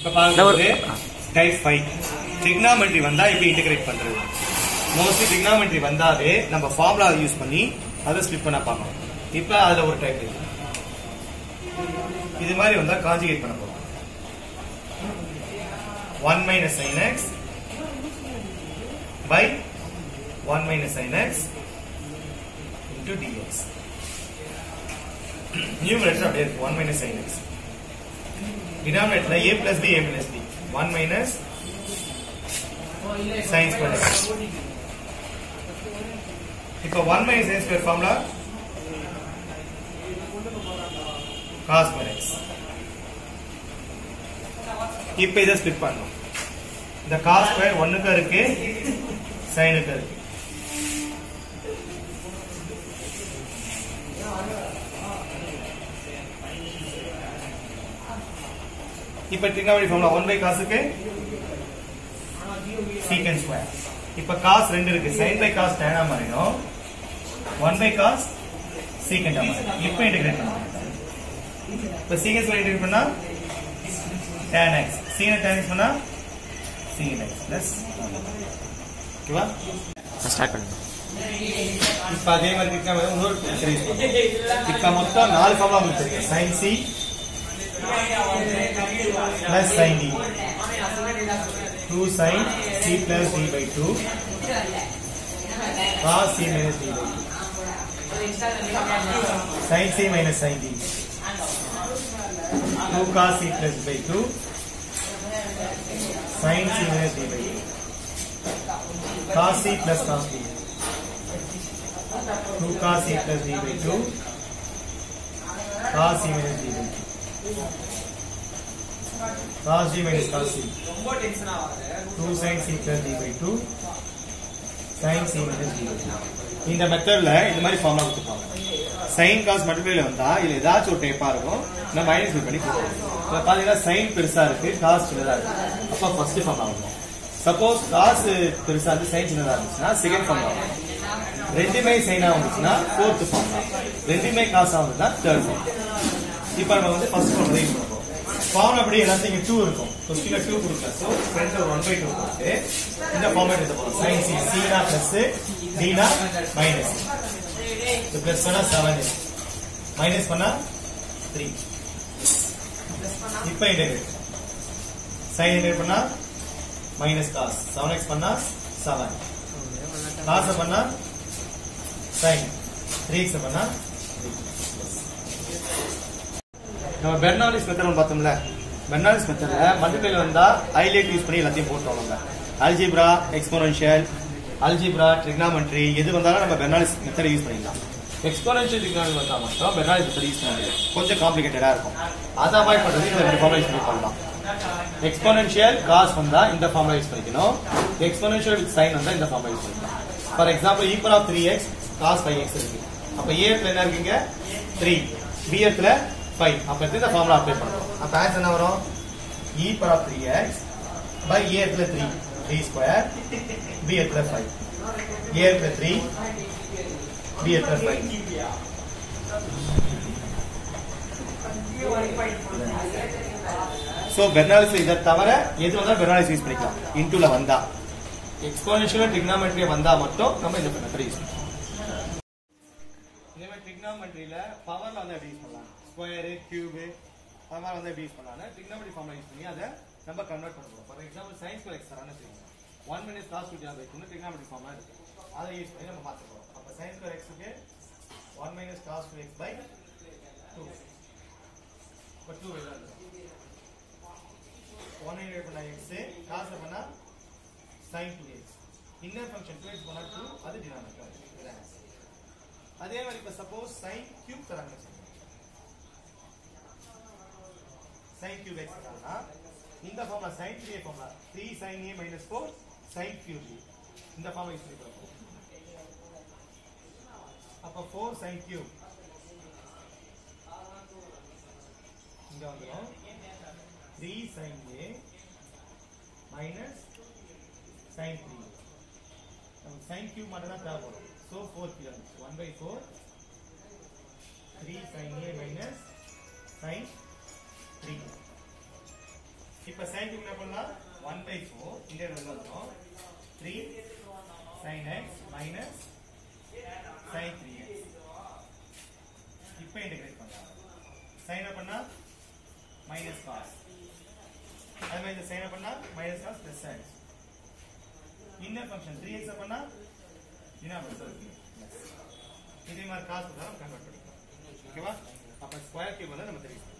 இப்ப பாருங்க ஒரு- டைப் ஃபைவ் trigonometry வந்தா இப்படி இன்டகிரேட் பண்றது மோஸ்ட்லி trigonometry வந்தாவே நம்ம ஃபார்முலா யூஸ் பண்ணி அதை ஸ்பிளிட் பண்ண பார்க்கணும் இப்ப அதுல ஒரு டைப் இருக்கு இது மாதிரி வந்தா கான்ஜுகேட் பண்ண போறோம் 1 minus sin x by 1 minus sin x into dx numerator அப்படியே இருக்கு 1 minus sin x denominator a plus b a plus b 1 minus sin square x இப்போ 1 minus sin square formula cos square x இப்போ இதை split பண்ணணும் இந்த cos square ஒன்னுக்கு இருக்கு சைனுக்கு இருக்கு இப்ப trigonometry ஃபார்முலா 1 பை காசுக்கு சீக்கன் ஸ்கொயர் இப்ப காஸ் ரெண்டு இருக்கு sin பை காஸ் tan ஆ மாறிடும் 1 பை காஸ் சீக்கன் மாறிடும் இப்ப இன்டகிரேட் பண்ணலாம் இப்ப சீக்கன் ஸ்கொயர் இன்டகிரேட் பண்ணா tan x சீன tan x பண்ணா sin x plus ஓகேவா ஸ்டார்ட் பண்ணுங்க இப்ப அதே மாதிரி இருக்கா இன்னொரு சீரிஸ் இப்ப மொத்தம் நாலு ஃபார்முலா உங்களுக்கு தெரியும் sin c plus sin d 2 sin c plus d by 2 cos c minus d by 2 sin c minus sin d 2 cos c plus by 2 sin c minus d by 2 cos c plus cos d 2 cos c plus d by 2 cos c minus d by 2 cos c minus cos c 2 sin c plus d by 2 sin c minus d by 2 இந்த மெத்தட்ல இந்த மாதிரி formula கொடுத்துருப்பாங்க sin cos மல்டிப்ளைல வந்தா இதுல ஏதாச்சும் ஒரு டைப்பா இருக்கும் நம்ம மைனஸ் பண்ணி போடுவோம் இப்ப பாத்தீங்கன்னா sin பெருசா இருக்கு cos சின்னதா இருக்கு அப்ப ஃபர்ஸ்ட் ஃபார்முலா வரும் சப்போஸ் cos பெருசா இருக்கு sin சின்னதா இருந்துச்சுன்னா செகண்ட் ஃபார்முலா வரும் ரெண்டுமே சைனா வந்துச்சுன்னா ஃபோர்த் ஃபார்முலா ரெண்டுமே காசா வந்துச்சுன்னா தேர்ட் ஃபார்முலா இப்போ நம்ம வந்து ஃபர்ஸ்ட் ஃபார்முலா யூஸ் பண்ண போறோம் ஃபார்ம் அப்படி எல்லாத்தையும் இங்க 2 இருக்கும் கொஸ்டின்ல 2 கொடுக்கல சோ ஃப்ரண்ட்ல 1 பை 2 கொடுத்து இந்த ஃபார்மேட் எடுத்து போறோம் sin c c னா பிளஸ் d னா மைனஸ் இது பிளஸ் பண்ணா 7 மைனஸ் பண்ணா 3 இப்போ இன்டகிரேட் sin இன்டகிரேட் பண்ணா மைனஸ் cos 7x பண்ணா 7 cos பண்ணா sin 3x பண்ணா 3 நம்ம பெர்னாலிஸ் மெத்தட் பார்த்தோம்ல பெர்னாலிஸ் மெத்தட்ல மல்டிப்ளைல வந்தா ஹைலைட் யூஸ் பண்ணி எல்லாத்தையும் போட்டோம் நம்ம அல்ஜிப்ரா எக்ஸ்போனன்ஷியல் அல்ஜிப்ரா ட்ரிக்னாமெட்ரி எது வந்தாலும் நம்ம பெர்னாலிஸ் மெத்தட் யூஸ் பண்ணிக்கலாம் எக்ஸ்போனன்ஷியல் ட்ரிக்னாமெட்ரி வந்தா மட்டும் பெர்னாலிஸ் மெத்தட் யூஸ் பண்ண முடியாது கொஞ்சம் காம்ப்ளிகேட்டடா இருக்கும் அதை அவாய்ட் பண்றது இந்த ரெண்டு ஃபார்முலா யூஸ் பண்ணி பண்ணலாம் எக்ஸ்போனன்ஷியல் காஸ் வந்தா இந்த ஃபார்முலா யூஸ் பண்ணிக்கணும் எக்ஸ்போனன்ஷியல் வித் சைன் வந்தா இந்த ஃபார்முலா யூஸ் பண்ணிக்கலாம் for example equal of three x cos five x இருக்கு அப்ப ஏ இடத்துல என்ன இருக்கீங்க த்ரீ பி இடத்துல ஃபைவ் அப்ப இந்த ஃபார்முலா அப்ளை பண்ணுறோம் அப்ப ஆன்சர் என்ன வரும் e power of three x by a இடத்துல த்ரீ த்ரீ ஸ்கொயர் பி இடத்துல ஃபைவ் ஏ இடத்துல த்ரீ பி இடத்துல ஃபைவ் ஸோ பெர்னாலிஸ் இதை தவிர எது வந்தாலும் பெர்னாலிஸ் யூஸ் பண்ணிக்கலாம் இன்டூல வந்தா எக்ஸ்போனன்ஷியல் ட்ரிக்னாமெட்ரி வந்தா மட்டும் நம்ம இந்த மெத்தட் யூஸ் பண்ணலாம் இதே மாதிரி ட்ரிக்னாமெட்ரியில பவர்ல வந்து எப்படி யூஸ் பண்ணலாம் ஸ்கொயர் கியூப் அது மாதிரி வந்து எப்படி யூஸ் பண்ணலாம் ட்ரிக்னாமெட்ரி ஃபார்ம்ல யூஸ் பண்ணி அதை நம்ம கன்வெர்ட் பண்ணுறோம் for example sines square x தரான்னு வச்சுக்கோங்க ஒன் மினிட் காஸ் டூ ஜாப் வைக்கணும் ட்ரிக்னாமெட்ரி ஃபார்ம்லாம் இருக்கு அதை யூஸ் பண்ணி நம்ம மாற்ற போறோம் அப்போ சயின்ஸ் ஸ்கொயர் எக்ஸுக்கு one minus cos two x by two இப்போ டூ வெளில ஒன் ஹண்ட்ரட் பண்ணா எக்ஸ் காசு பண்ணா sine two x inner function two x பண்ணா டூ அது டினாமினேட்டர் அதே மாதிரி இப்ப சப்போஸ் சைன் கியூப் தராங்க சைன் கியூப் எக்ஸ் தராங்கன்னா இந்த formula sign three formula three sine a minus four sine cube இந்த ஃபார்முலா யூஸ் பண்ணி அப்ப ஃபோர் சைன் கியூப் இங்க வந்துடும் three sine a minus sine three நமக்கு சைன் கியூப் மட்டும் தான் தேவைப்படும் so four q one by four three sine a minus sine three இப்ப sin க்கு என்ன பண்ணலாம் 1 by 4 இந்த இடத்துல வந்துரும் 3 sin x minus sin 3x இப்ப இன்டகிரேட் பண்ணலாம் sin என்ன பண்ணா minus cos அது மாதிரி இந்த sin என்ன பண்ணா minus cos plus sin inner function 3x பண்ணா டினாமினேட்டர் இருக்கு இதே மாதிரி காசு தான் கன்வெர்ட் பண்ணிக்கலாம் ஓகேவா அப்ப ஸ்கொயர் கியூப் வந்து நம்ம தெரியும்